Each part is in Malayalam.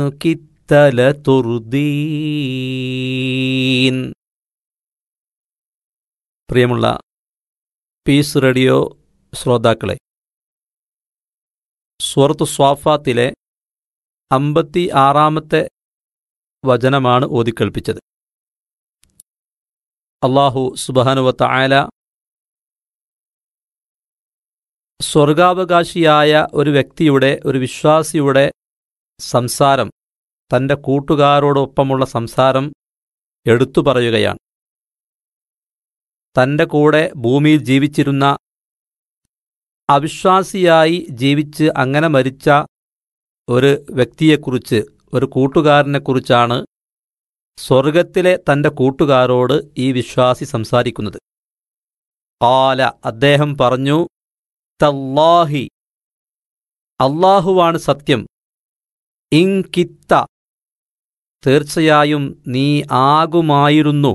كدت لتردين പ്രിയമുള്ള പീസ് റേഡിയോ ശ്രോതാക്കളെ സുഹൃത്ത് സ്വാഫാത്തിലെ അമ്പത്തി ആറാമത്തെ വചനമാണ് ഓതിക്കേൾപ്പിച്ചത് അള്ളാഹു സുബാനുവത്ത ആല സ്വർഗാവകാശിയായ ഒരു വ്യക്തിയുടെ ഒരു വിശ്വാസിയുടെ സംസാരം തൻ്റെ കൂട്ടുകാരോടൊപ്പമുള്ള സംസാരം എടുത്തു പറയുകയാണ് തൻ്റെ കൂടെ ഭൂമിയിൽ ജീവിച്ചിരുന്ന അവിശ്വാസിയായി ജീവിച്ച് അങ്ങനെ മരിച്ച ഒരു വ്യക്തിയെക്കുറിച്ച് ഒരു കൂട്ടുകാരനെക്കുറിച്ചാണ് സ്വർഗത്തിലെ തൻ്റെ കൂട്ടുകാരോട് ഈ വിശ്വാസി സംസാരിക്കുന്നത് കാല അദ്ദേഹം പറഞ്ഞു തല്ലാഹി അള്ളാഹുവാണ് സത്യം ഇങ്കിത്ത തീർച്ചയായും നീ ആകുമായിരുന്നു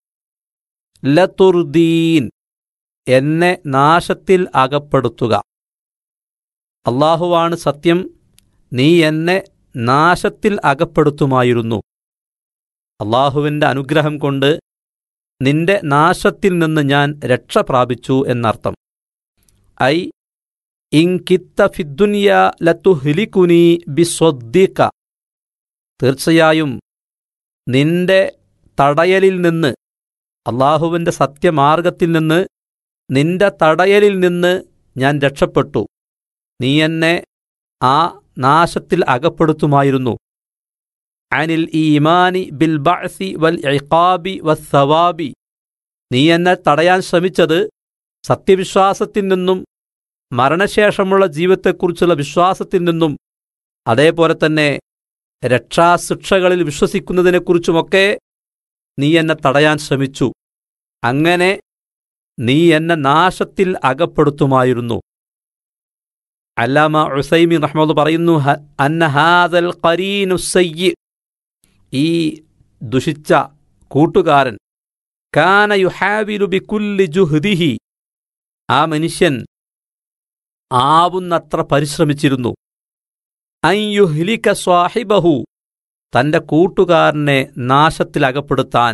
ലതുർദീൻ എന്നെ നാശത്തിൽ അകപ്പെടുത്തുക അള്ളാഹുവാണ് സത്യം നീ എന്നെ നാശത്തിൽ അകപ്പെടുത്തുമായിരുന്നു അള്ളാഹുവിൻ്റെ അനുഗ്രഹം കൊണ്ട് നിന്റെ നാശത്തിൽ നിന്ന് ഞാൻ രക്ഷ പ്രാപിച്ചു എന്നർത്ഥം ഐ ഇങ്കിത്ത ഫിദ്ദുനിയ ലത്തുഹിലിക്കുനി ബിസ്വദ്ദീക്ക തീർച്ചയായും നിന്റെ തടയലിൽ നിന്ന് അള്ളാഹുവിൻ്റെ സത്യമാർഗത്തിൽ നിന്ന് നിന്റെ തടയലിൽ നിന്ന് ഞാൻ രക്ഷപ്പെട്ടു നീ എന്നെ ആ നാശത്തിൽ അകപ്പെടുത്തുമായിരുന്നു അനിൽ ഈമാനി ബിൽ ബഅസി വൽ ഇഖാബി വസ്സവാബി നീ എന്നെ തടയാൻ ശ്രമിച്ചത് സത്യവിശ്വാസത്തിൽ നിന്നും മരണശേഷമുള്ള ജീവിതത്തെക്കുറിച്ചുള്ള വിശ്വാസത്തിൽ നിന്നും അതേപോലെ തന്നെ രക്ഷാശിക്ഷകളിൽ വിശ്വസിക്കുന്നതിനെക്കുറിച്ചുമൊക്കെ നീ എന്നെ തടയാൻ ശ്രമിച്ചു അങ്ങനെ നീ എന്നെ നാശത്തിൽ അകപ്പെടുത്തുമായിരുന്നു അല്ലാമ ഉസൈമി റഹ്മദ് പറയുന്നു ഹ- അന്ന ഹാദൽ ഖരീനുസയ്യി ഈ ദുഷിച്ച കൂട്ടുകാരൻ കാന യുഹാവിലു ബിക്കുല്ലി ജുഹ്ദിഹി ആ മനുഷ്യൻ ആവുന്നത്ര പരിശ്രമിച്ചിരുന്നു അൻ യുഹ്ലിക സ്വാഹിബഹു തന്റെ കൂട്ടുകാരനെ നാശത്തിലകപ്പെടുത്താൻ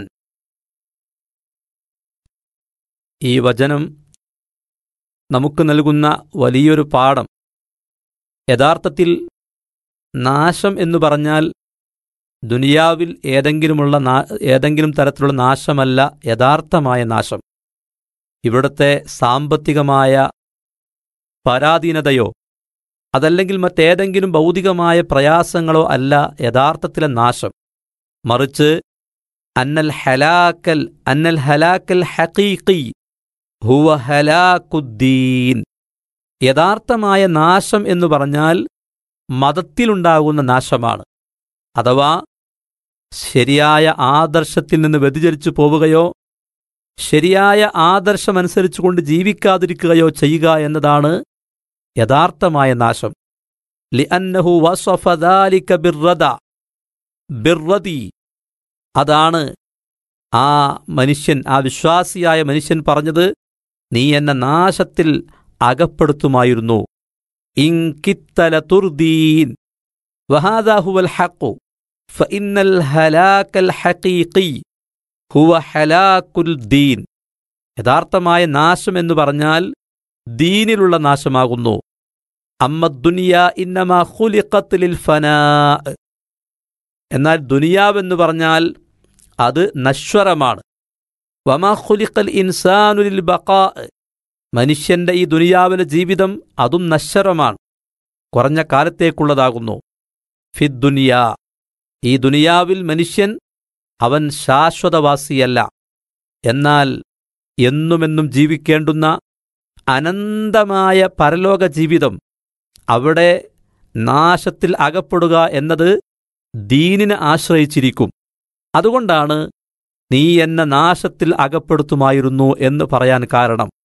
ഈ വചനം നമുക്ക് നൽകുന്ന വലിയൊരു പാഠം യഥാർത്ഥത്തിൽ നാശം എന്നു പറഞ്ഞാൽ ദുനിയാവിൽ ഏതെങ്കിലുമുള്ള നാ- ഏതെങ്കിലും തരത്തിലുള്ള നാശമല്ല യഥാർത്ഥമായ നാശം ഇവിടുത്തെ സാമ്പത്തികമായ പരാധീനതയോ അതല്ലെങ്കിൽ മറ്റേതെങ്കിലും ഭൗതികമായ പ്രയാസങ്ങളോ അല്ല യഥാർത്ഥത്തിലെ നാശം മറിച്ച് അന്നൽ ഹലാക്കൽ അന്നൽ ഹലാക്കൽ ഹഖീഖി ഹുവ ഹലാക്കുദ്ദീൻ യഥാർത്ഥമായ നാശം എന്ന് പറഞ്ഞാൽ മതത്തിലുണ്ടാകുന്ന നാശമാണ് അഥവാ ശരിയായ ആദർശത്തിൽ നിന്ന് വ്യതിചലിച്ചു പോവുകയോ ശരിയായ ആദർശമനുസരിച്ചുകൊണ്ട് ജീവിക്കാതിരിക്കുകയോ ചെയ്യുക എന്നതാണ് യഥാർത്ഥമായ നാശം ലിഅന്നഹു വസഫ ദാലിക ബിർറദ ബിർറദി അതാണ് ആ മനുഷ്യൻ ആ വിശ്വാസിയായ മനുഷ്യൻ പറഞ്ഞത് നീ എന്നെ നാശത്തിൽ അകപ്പെടുത്തുമായിരുന്നു ഇങ്കിത്തല തുർദീൻ വഹാദാ ഹുവൽ ഹഖു ഫഇന്നൽ ഹലാക്കൽ ഹഖീഖി ഹുവ ഹലാക്കുൽ ദീൻ യഥാർത്ഥമായ നാശം എന്ന് പറഞ്ഞാൽ ദീനിലുള്ള നാശമാകുന്നു അമ്മ ദുനിയ ഇന്നമാ ഖുലിഖത്ത് ലിൽ ഫനാ എന്നാൽ ദുനിയാവെന്ന് പറഞ്ഞാൽ അത് നശ്വരമാണ് വമാ ഖുലിഖൽ ഇൻസാനുലിൽ ബഖാ മനുഷ്യന്റെ ഈ ദുനിയാവിലെ ജീവിതം അതും നശ്വരമാണ് കുറഞ്ഞ കാലത്തേക്കുള്ളതാകുന്നു ഫിദ്ദുനിയ ഈ ദുനിയാവിൽ മനുഷ്യൻ അവൻ ശാശ്വതവാസിയല്ല എന്നാൽ എന്നുമെന്നും ജീവിക്കേണ്ടുന്ന അനന്തമായ പരലോക ജീവിതം അവിടെ നാശത്തിൽ അകപ്പെടുക എന്നത് ദീനിനെ ആശ്രയിച്ചിരിക്കും അതുകൊണ്ടാണ് നീ എന്നെ നാശത്തിൽ അകപ്പെടുത്തുമായിരുന്നു എന്ന് പറയാൻ കാരണം